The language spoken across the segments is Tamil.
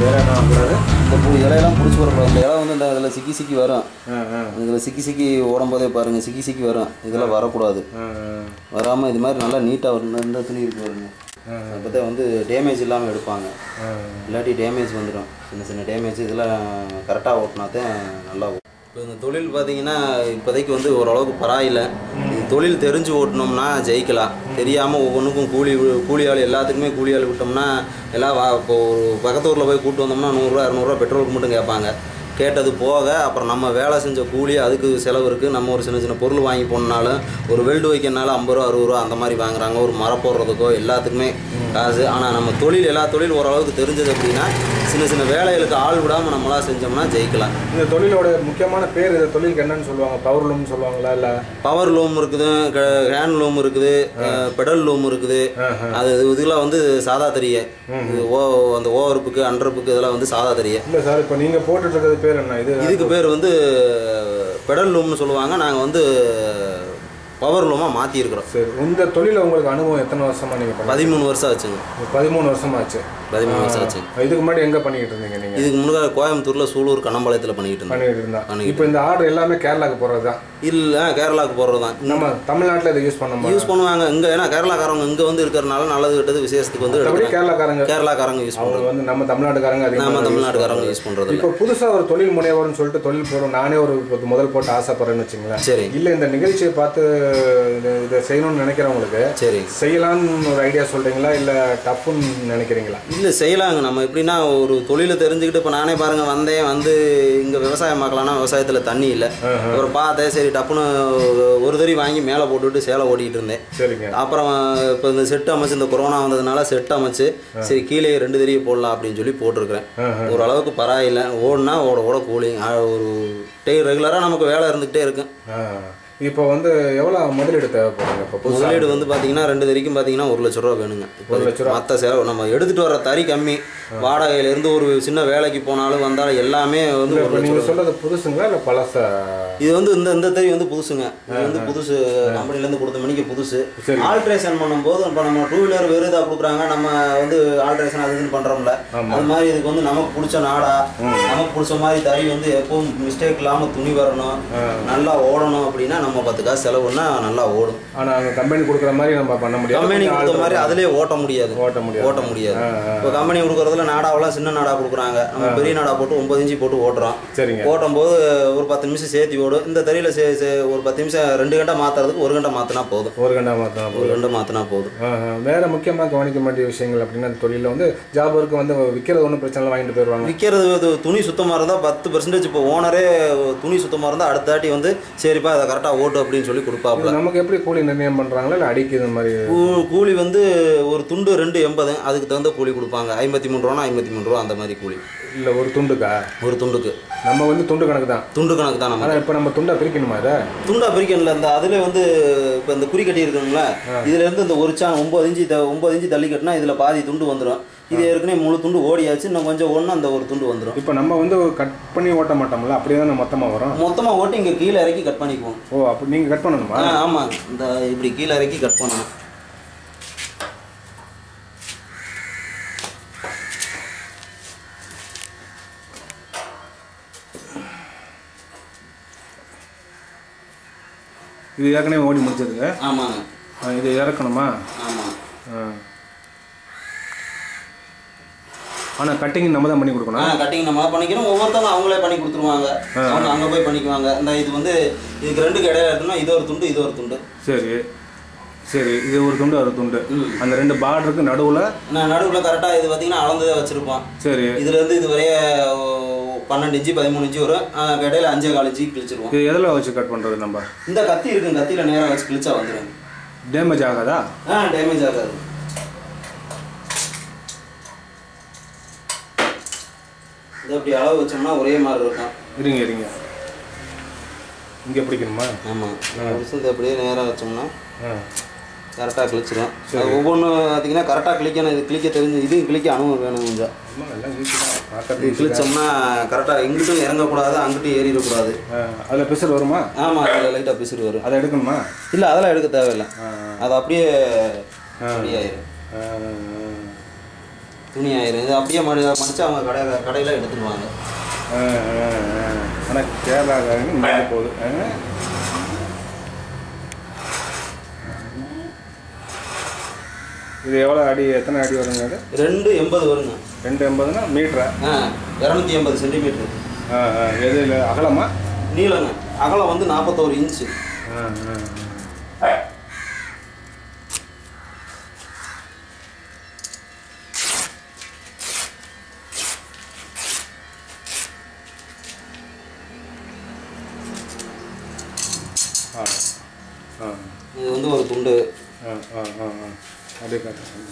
வேற என்ன ஆகக்கூடாது இந்த பூ இலையெல்லாம் பிடிச்சி வரக்கூடாது இந்த இலை வந்து இந்த இதில் சிக்கி சிக்கி வரும் ஆ ஆ இதில் சிக்கி சிக்கி ஓடும்போதே பாருங்கள் சிக்கி சிக்கி வரும் இதெல்லாம் வரக்கூடாது ஆ வராமல் இது மாதிரி நல்லா நீட்டாக வரணும் இந்த துணி இருக்கு பாருங்க அப்போ தான் வந்து டேமேஜ் இல்லாமல் எடுப்பாங்க ஆ இல்லாட்டி டேமேஜ் வந்துடும் சின்ன சின்ன டேமேஜ் இதெல்லாம் கரெக்டாக ஓட்டினா தான் நல்லா ஓடும் இப்போ இந்த தொழில் பார்த்தீங்கன்னா இப்போதைக்கு வந்து ஓரளவுக்கு பரவாயில்ல இது தொழில் தெரிஞ்சு ஓட்டினோம்னா ஜெயிக்கலாம் தெரியாமல் ஒவ்வொன்றுக்கும் கூலி கூலி ஆள் எல்லாத்துக்குமே கூலி ஆள் விட்டோம்னா எல்லாம் வா இப்போ ஒரு பக்கத்து ஊரில் போய் கூப்பிட்டு வந்தோம்னா நூறுரூவா இரநூறுவா பெட்ரோலுக்கு மட்டும் கேட்பாங்க கேட்டது போக அப்புறம் நம்ம வேலை செஞ்ச கூலி அதுக்கு செலவு இருக்குது நம்ம ஒரு சின்ன சின்ன பொருள் வாங்கி போனாலும் ஒரு வெல்டு வைக்கிறனால ஐம்பது ரூபா அறுபது ரூபா அந்த மாதிரி வாங்குறாங்க ஒரு மரம் போடுறதுக்கோ எல்லாத்துக்குமே காசு ஆனால் நம்ம தொழில் எல்லா தொழில் ஓரளவுக்கு தெரிஞ்சது அப்படின்னா சின்ன சின்ன வேலைகளுக்கு ஆள் விடாமல் நம்மளா செஞ்சோம்னா ஜெயிக்கலாம் இந்த தொழிலோட முக்கியமான பேர் இந்த தொழிலுக்கு என்னன்னு சொல்லுவாங்க பவர் லூம்னு சொல்லுவாங்களா இல்லை பவர் லூம் இருக்குது ஹேண்ட் லூம் இருக்குது பெடல் லூம் இருக்குது அது இதெல்லாம் வந்து சாதா தெரிய இது ஓ அந்த ஓவருப்புக்கு அண்டர்ப்புக்கு இதெல்லாம் வந்து சாதா தெரிய இல்லை சார் இப்போ நீங்கள் போட்டுட்டு இருக்கிறது பேர் என்ன இது இதுக்கு பேர் வந்து பெடல் லூம்னு சொல்லுவாங்க நாங்கள் வந்து பவர் லூமாக மாற்றிருக்கிறோம் சரி இந்த தொழில உங்களுக்கு அனுபவம் எத்தனை வருஷமா நீங்கள் பண்ண பதிமூணு வருஷம் ஆச்சுங்க பதிமூணு வருஷமாச்சு பதிமூணு வருஷம் ஆச்சு இதுக்கு முன்னாடி எங்கே பண்ணிக்கிட்டு இருந்தீங்க நீங்கள் இதுக்கு முன்னாடி கோயம்புத்தூரில் சூலூர் கண்ணம்பாளையத்தில் பண்ணிக்கிட்டு இருந்தேன் பண்ணிக்கிட்டு இருந்தா பண்ணிக்கிட்டு இப்போ இந்த ஆர்டர் எல்லாமே கேரளாக்கு போகிறது தான் இல்லை கேரளாவுக்கு போடுறது தான் நம்ம தமிழ்நாட்டில் இதை யூஸ் பண்ண யூஸ் பண்ணுவாங்க இங்கே ஏன்னா கேரளாக்காரங்க இங்கே வந்து இருக்கிறனால நல்லது கெட்டது விசேஷத்துக்கு வந்து மற்றபடி எடுக்கிறாங்க. கேரளாக்காரங்க கேரளாக்காரங்க யூஸ் அவங்க பண்ணுறது வந்து நம்ம தமிழ்நாட்டுக்காரங்க அதிகமாக நம்ம தமிழ்நாட்டுக்காரங்க யூஸ் பண்ணுறது இப்போ புதுசாக ஒரு தொழில் முனைவோர்னு சொல்லிட்டு தொழில் போகிறோம் நானே ஒரு இப்போ முதல் போட்டு ஆசைப்படுறேன்னு வச்சுங்களேன் சரி இல்லை இந்த நிகழ்ச்சியை பார்த்து இது- இதை செய்யணும்னு நினைக்கிறவங்களுக்கு சரி செய்யலாம்னு ஒரு ஐடியா சொல்கிறீங்களா இல்லை டஃப்னு நினைக்கிறீங்களா இல்லை செய்யலாங்க நம்ம எப்படின்னா ஒரு தொழிலை தெரிஞ்சுக்கிட்டு இப்போ நானே பாருங்க வந்தேன் வந்து இங்கே விவசாயம் பார்க்கலாம்னா விவசாயத்தில் தண்ணி இல்லை அப்புறம் பார்த்தேன் சரி டப்புன்னு ஒரு தறி வாங்கி மேலே போட்டுவிட்டு சேலை ஓட்டிகிட்டு இருந்தேன் சரிங்க அப்புறம் இப்போ இந்த செட் அமைச்சு இந்த கொரோனா வந்ததுனால செட் அமைச்சு சரி கீழே ரெண்டு தறியை போடலாம் அப்படின்னு சொல்லி போட்டிருக்கிறேன் ஓரளவுக்கு பரவாயில்லை ஓடுனா ஓட ஓட கூலிங் ஒரு டே ரெகுலராக நமக்கு வேலை இருந்துக்கிட்டே இருக்கும் ஆ. இப்போ வந்து எவ்வளோ முதலீடு தேவைப்படுங்க இப்போ புதுசாக முதலீடு வந்து பார்த்தீங்கன்னா ரெண்டு தறிக்கும் பார்த்தீங்கன்னா ஒரு லட்ச ரூபா வேணுங்க இப்போ ஒரு லட்ச ரூபா. மற்ற செலவு நம்ம எடுத்துகிட்டு வர தறி கம்மி வாடகையிலேருந்து ஒரு சின்ன வேலைக்கு போனாலும் வந்தாலும் எல்லாமே வந்து ஒரு இப்போ லட்ச நீங்கள் ரூபா சொல்கிறது புதுசுங்களா இல்லை பழசா இது வந்து இந்த இந்த தறி வந்து புதுசுங்க இது வந்து புதுசு கம்பெனிலேருந்து கொடுத்த மணிக்கு புதுசு சரி. ஆல்ட்ரேஷன் பண்ணும்போது இப்போ நம்ம டூ வீலர் வெறும் இதாக கொடுக்குறாங்க நம்ம வந்து ஆல்ட்ரேஷன் அது இதுன்னு பண்ணுறோம்ல ஆமா. அது மாதிரி இதுக்கு வந்து நமக்கு பிடிச்ச நாடா நமக்கு பிடிச்ச மாதிரி தறி வந்து எப்பவும் மிஸ்டேக் இல்லாமல் துணி வரணும் நல்லா ஓடணும் அப்படின்னா நம்ம பத்து காசு செலவுன்னா நல்லா ஓடும் ஆனால் அந்த கம்பெனி கொடுக்குற மாதிரி நம்ம பண்ண முடியாது கம்பெனி கொஞ்சம் கொடுத்த ஆள் மாதிரி அதிலே ஓட்ட முடியாது ஓட்ட முடியாது ஓட்ட முடியாது ஆ, ஆ. இப்போ கம்பெனி கொடுக்குறதுல நாடாவெல்லாம் சின்ன நாடா கொடுக்குறாங்க நம்ம பெரிய நாடா போட்டு ஒன்பது இன்ச்சு போட்டு ஓட்டுறோம் சரிங்க ஓட்டும் போது ஒரு பத்து நிமிஷம் சேர்த்தி ஓடும் இந்த தறியில் சே சே ஒரு பத்து நிமிஷம் ரெண்டு கண்டை மாற்றுறதுக்கு ஒரு கண்டை மாற்றினா போதும் ஒரு கண்டா மாற்றலாம் ஒரு கண்டை மாற்றினா போதும் வேற முக்கியமாக கவனிக்க வேண்டிய விஷயங்கள் அப்படின்னா அந்த தொழிலில் வந்து ஜாபருக்கு வந்து விற்கிறது ஒன்றும் பிரச்சனை இல்லை வாங்கிட்டு போயிடுவாங்க விற்கிறது இது துணி சுத்தமாக இருந்தால் பத்து பர்சன்டேஜ் இப்போ ஓனரே துணி சுத்தமாக இருந்தால் அடுத்த தாட்டி வந்து சரிப்பா அதை கரெக்டாக ஓட்டு அப்படின்னு சொல்லி கொடுப்பாப்புல இது நமக்கு எப்படி கூலி நிர்ணயம் பண்ணுறாங்களா இல்லை அடிக்கு இந்த மாதிரி கூ- கூலி வந்து ஒரு துண்டு ரெண்டு எண்பது அதுக்கு தகுந்த கூலி கொடுப்பாங்க ஐம்பத்தி மூணு ரூபானா ஐம்பத்தி மூணு ரூபா அந்த மாதிரி கூலி இல்லை ஒரு துண்டுக்கா ஒரு துண்டுக்கு நம்ம வந்து துண்டு கணக்கு தான் துண்டு கணக்கு தான் நம்ம ஆனால் இப்போ நம்ம துண்டா பிரிக்கணுமா இதை துண்டா பிரிக்கணும்ல இந்த அதுல வந்து இப்போ இந்த குறி கட்டி இருக்குங்களா இதுல இருந்து இந்த ஒரு சான் ஒன்பது இன்ச்சு த- ஒன்பது இன்ச்சு தள்ளி கட்டினா இதுல பாதி துண்டு வந்துடும் இது ஏற்கனவே முழு துண்டு ஓடியாச்சு இன்னும் கொஞ்சம் ஒன்று அந்த ஒரு துண்டு வந்துடும் இப்போ நம்ம வந்து கட் பண்ணி ஓட்ட மாட்டோம்ல அப்படியே தானே மொத்தமாக வரும் மொத்தமா ஓட்டி இங்க கீழே இறக்கி கட் பண்ணிக்குவோம் ஓ அப்படி நீங்கள் கட் பண்ணணுமா ஆ ஆமாம் இந்த இப்படி கீழே இறக்கி கட் பண்ணணும் இது ஏற்கனவே ஓடி முடிச்சதுங்க ஆமாங்க ஆ, இது இறக்கணுமா ஆமாம் ஆனால் கட்டிங் நம்ம தான் பண்ணி ஆ கொடுக்கணும் கட்டிங் நம்ம பண்ணிக்கிறோம் ஒவ்வொருத்தவங்க அவங்களே பண்ணி கொடுத்துருவாங்க அவங்க அங்கே போய் பண்ணிக்குவாங்க இந்த இது வந்து இதுக்கு ரெண்டுக்கு இடையில இருக்குன்னா இது ஒரு துண்டு இது ஒரு துண்டு சரி சரி இது ஒரு துண்டு ஒரு துண்டு ம். அந்த ரெண்டு பார்டருக்கு நடுவில் நான் நடுவில் கரெக்டாக இது பார்த்தீங்கன்னா அளந்ததை வச்சுருப்போம் சரி இதுலேருந்து இது வரைய ஓ, பன்னெண்டு இன்ச்சு பதிமூணு இன்ச்சு வரும் ஆ, இடையில அஞ்சே கால் இன்ச்சு கிழிச்சிருவோம் இது எதில் வச்சு கட் பண்ணுறது நம்ம இந்த கத்தி இருக்கு கத்தியில் நேராக வச்சு கிழிச்சா வந்துடும் டேமேஜ் ஆகாதா ஆ டேமேஜ் ஆகாது இது அப்படி அளவு வச்சோம்னா ஒரே மாதிரி இருக்கும் இருங்க இருங்க இங்கே பிடிக்கணுமா ஆமாம் இந்த அப்படியே நேராக வச்சோம்னா ஆ கரெக்டாக கிழிச்சிடும் அது ஒவ்வொன்றும் பார்த்தீங்கன்னா கரெக்டாக கிளிக்கணும் இது கிளிக்க தெரிஞ்சு இதையும் கிளிக்க அனுபவம் வேணும் கொஞ்சம் அம்மா எல்லாம் ஈஸி தான் இது பார்க்கறது கிழிச்சோம்னா கரெக்டாக இங்கிட்டும் இறங்கக்கூடாது அங்கிட்டும் ஏறிடக்கூடாது அதில் பிசர் வருமா ஆமாம் அதில் லைட்டாக பிசுறு வரும் அதை எடுக்கணுமா இல்லை அதெல்லாம் எடுக்க தேவையில்லை ஆ, அது அப்படியே ரெடி ஆயிரும் ஆ, துணி ஆயிரும் இது அப்படியே மடி மடிச்சு அவங்க கடையில் கடையில் எடுத்துருவாங்க ஆனால் கேரளாக்காரங்க இங்கே போகுது ஆ. இது எவ்வளோ அடி எத்தனை அடி வருங்க அது ரெண்டு எண்பது வருங்க ரெண்டு எண்பதுன்னா மீட்டரா ஆ இரநூத்தி எண்பது சென்டிமீட்டர் ஆ ஆ எது இல்லை அகலமா நீளங்க அகலம் வந்து நாற்பத்தோரு இன்ச்சு ஆ ஆ ஆ ஆ இது வந்து ஒரு துண்டு ஆ ஆ ஆ ஆ அப்படியே காட்டு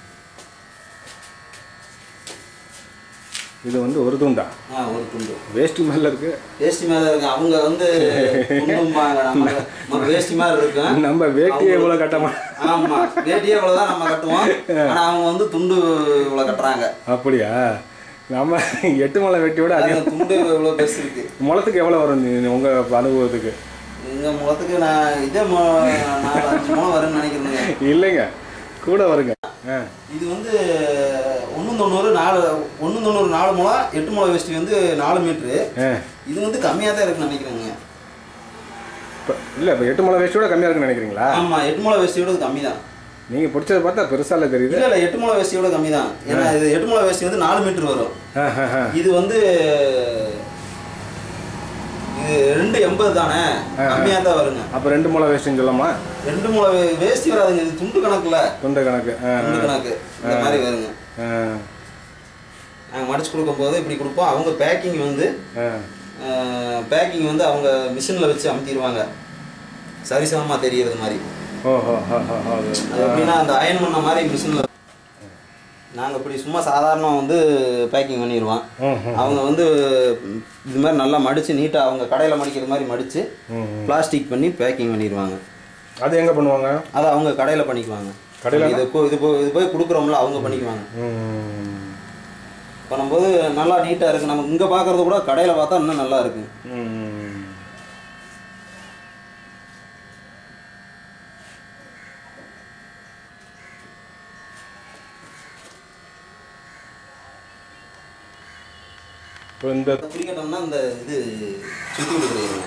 இது வந்து ஒரு துண்டா ஆ ஒரு துண்டு வேஷ்டி மேல இருக்கு வேஷ்டி மேலே இருக்கு அவங்க வந்து துண்டும்பாங்க நம்ம நம்ம வேஷ்டி மாதிரி இருக்கும் நம்ம வேட்டியை இவ்வளோ கட்டமா ஆமா வேட்டியே இவ்வளவுதான் நம்ம கட்டுவோம் ஆனா அவங்க வந்து துண்டு இவ்வளவு கட்டுறாங்க அப்படியா நம்ம எட்டு மலை வேட்டியோட அதிகம் அந்த துண்டு இவ்வளவு பெருசு இருக்கு முளத்துக்கு எவ்வளோ வரும் நீ- உங்க அனுபவத்துக்கு எங்க முகத்துக்கு நான் இதே மு- நாலு அஞ்சு முகம் வரும்னு நினைக்கிறேங்க இல்லைங்க கூட வருங்க ஆ இது வந்து ஒன்று தொண்ணூறு நாலு ஒன்று தொண்ணூறு நாலு முளம் எட்டு முளம் வேஷ்டி வந்து நாலு மீட்ரு ஆ இது வந்து கம்மியாக தான் இருக்குன்னு நினைக்கிறேங்க இப்போ இல்லை இப்போ எட்டு மலை வேஷ்டியோட கம்மியாக இருக்குன்னு நினைக்கிறீங்களா ஆமாம் எட்டு முளம் வேஷ்டியோட இது கம்மி தான் நீங்கள் பிடிச்சதை பார்த்தா பெருசால தெரியுது இல்லை இல்லை எட்டு முளம் வேஷ்டியோட கம்மி தான் ஏன்னா இது எட்டு முளம் வேஷ்டி வந்து நாலு மீட்டர் வரும் ஆ ஆ ஆ இது வந்து இது ரெண்டு எண்பது தானே கம்மியாக தான் வருங்க அப்போ ரெண்டு முளை வேஷ்டின்னு சொல்லலாமா ரெண்டு முளை வே- வேஷ்டி வராதுங்க இது துண்டு கணக்குல துண்டு கணக்கு ஆ துண்டு கணக்கு இந்த மாதிரி வருங்க ஆ நாங்கள் மடிச்சு கொடுக்கும்போது இப்படி கொடுப்போம் அவங்க பேக்கிங் வந்து ஆ பேக்கிங் வந்து அவங்க மிஷினில் வச்சு அமுத்திடுவாங்க சரிசமமாக தெரியறது மாதிரி ஓ ஹோ ஹோ ஹோ ஹோ அது அது எப்படின்னா அந்த அயன் பண்ண மாதிரி மிஷினில் நாங்கள் இப்படி சும்மா சாதாரண வந்து பேக்கிங் பண்ணிடுவோம் ம் ம் அவங்க வந்து ம், இது மாதிரி நல்லா மடித்து நீட்டாக அவங்க கடையில் மடிக்கிற மாதிரி மடித்து ம் ம். பிளாஸ்டிக் பண்ணி பேக்கிங் பண்ணிடுவாங்க அது எங்கே பண்ணுவாங்க அதை அவங்க கடையில் பண்ணிக்குவாங்க கடையில இது போ இது போ இது போய் கொடுக்குறோம்ல அவங்க பண்ணிக்குவாங்க ம் பண்ணும்போது நல்லா நீட்டாக இருக்குது நமக்கு இங்கே பார்க்குறது கூட கடையில் பார்த்தா இன்னும் நல்லா இருக்கு ம் இப்போ இந்த பிடிக்கட்டோம்னா இந்த இது சுற்றி கொடுக்குறீங்க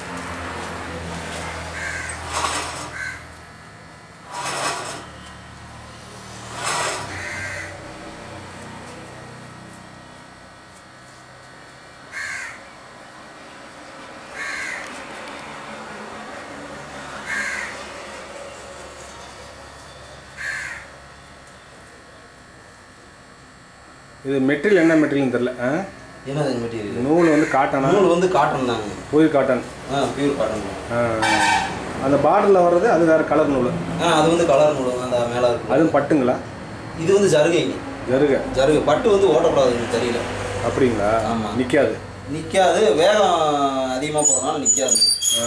இது மெட்டீரியல் என்ன மெட்டீரியல்னு தெரில ஆ என்னது மெட்டீரியல் நூல் வந்து காட்டனா நூல் வந்து காட்டன் தாங்க புது காட்டன் ஆ பியூர் காட்டன் ஆ அந்த பார்டரில் வர்றது அது வேறு கலர் நூல் ஆ அது வந்து கலர் நூல் அந்த மேலே இருக்கும் அதுவும் பட்டுங்களா இது வந்து ஜருகைங்க ஜருக ஜருகை பட்டு வந்து ஓட்டக்கூடாதுங்க தெரியல அப்படிங்களா ஆமா. நிற்காது நிற்காது வேகம் அதிகமாக போகிறதுனால நிற்காது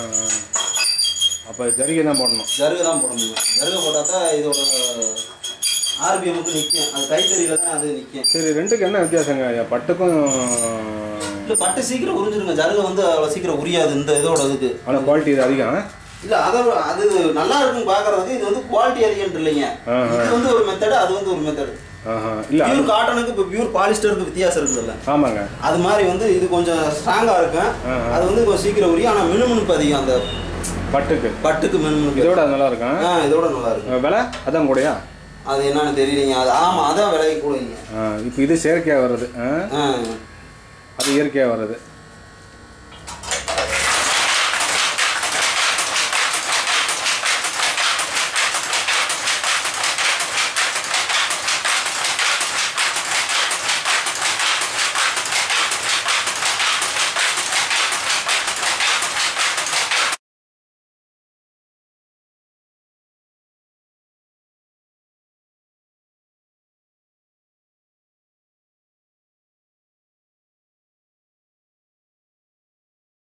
அப்போ ஜரிகை தான் போடணும் ஜருகை தான் போடணும் ஜருகை போட்டால் தான் இதோட ஆர்பிஎம்முக்கு நிற்கும் அது கைத்தறியில தான் அது நிற்கும் சரி ரெண்டுக்கு என்ன வித்தியாசங்க ஐயா? பட்டுக்கும் இல்லை பட்டு சீக்கிரம் உறிஞ்சிருங்க ஜருகை வந்து அவ்வளோ சீக்கிரம் உரியாது இந்த இதோட இதுக்கு ஆனால் குவாலிட்டி இது அதிகம் ஆ? இல்லை அதை அது நல்லா இருக்கும் பார்க்கறதுக்கு இது வந்து குவாலிட்டி அதிகம் இல்லைங்க ஆ, ஆ. இது வந்து ஒரு மெத்தடு அது வந்து ஒரு மெத்தடு ஆஹா இல்லை பியூர் காட்டனுக்கு இப்போ பியூர் பாலிஸ்டருக்கு வித்தியாசம் இருக்குதுல்ல ஆமாங்க அது மாதிரி வந்து இது கொஞ்சம் ஸ்ட்ராங்காக இருக்கும் ஆ, ஆ. அது வந்து கொஞ்சம் சீக்கிரம் உரியும் ஆனால் மினுமினுப்பு அதிகம் அந்த பட்டுக்கு பட்டுக்கு மினுமினுப்பு இதோட அது நல்லா இருக்கும் ஆ இதோட நல்லா இருக்கும் அஹ் விலை அதான் கூடயா அது என்னன்னு தெரியலீங்க அது ஆமாம் அதான் விலை கூடங்க இப்போ இது செயற்கையாக வர்றது ஆ? ஆ அது இயற்கையாக வர்றது